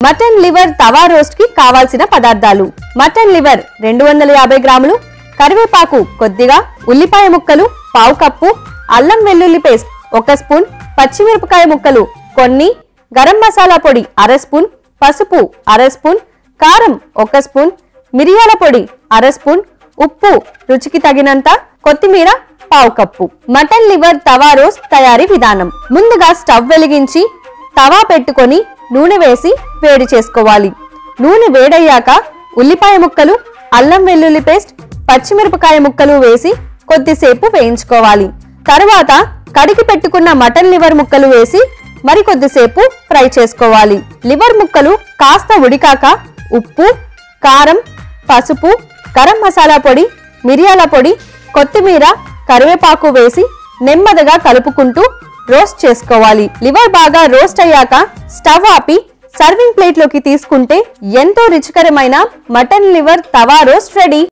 mutton liver tawa roast కి కావాల్సిన పదార్థాలు మటన్ లివర్ రెండు వందల యాభై గ్రాములు కరివేపాకు కొద్దిగా ఉల్లిపాయ ముక్కలు పావు కప్పు అల్లం వెల్లుల్లి పేస్ట్ ఒక స్పూన్ పచ్చిమిరపకాయ ముక్కలు కొన్ని గరం మసాలా పొడి అర స్పూన్ పసుపు అర స్పూన్ కారం ఒక స్పూన్ మిరియాల పొడి అర స్పూన్ ఉప్పు రుచికి తగినంత కొత్తిమీర పావు cup mutton liver tawa roast తయారీ విధానం ముందుగా స్టవ్ వెలిగించి తవా పెట్టుకొని నూనె వేసి వేడి చేసుకోవాలి నూనె వేడయ్యాక ఉల్లిపాయ ముక్కలు అల్లం వెల్లుల్లి పేస్ట్ పచ్చిమిరపకాయ ముక్కలు వేసి కొద్దిసేపు వేయించుకోవాలి తరువాత కడిగి పెట్టుకున్న మటన్ లివర్ ముక్కలు వేసి మరి కొద్దిసేపు ఫ్రై చేసుకోవాలి లివర్ ముక్కలు కాస్త ఉడికాక ఉప్పు కారం పసుపు గరం మసాలా పొడి మిరియాల పొడి కొత్తిమీర కరివేపాకు వేసి నెమ్మదిగా కలుపుకుంటూ రోస్ట్ చేసుకోవాలి లివర్ బాగా రోస్ట్ అయ్యాక స్టవ్ ఆపి సర్వింగ్ ప్లేట్ లోకి తీసుకుంటే ఎంతో రుచికరమైన mutton liver tawa roast ready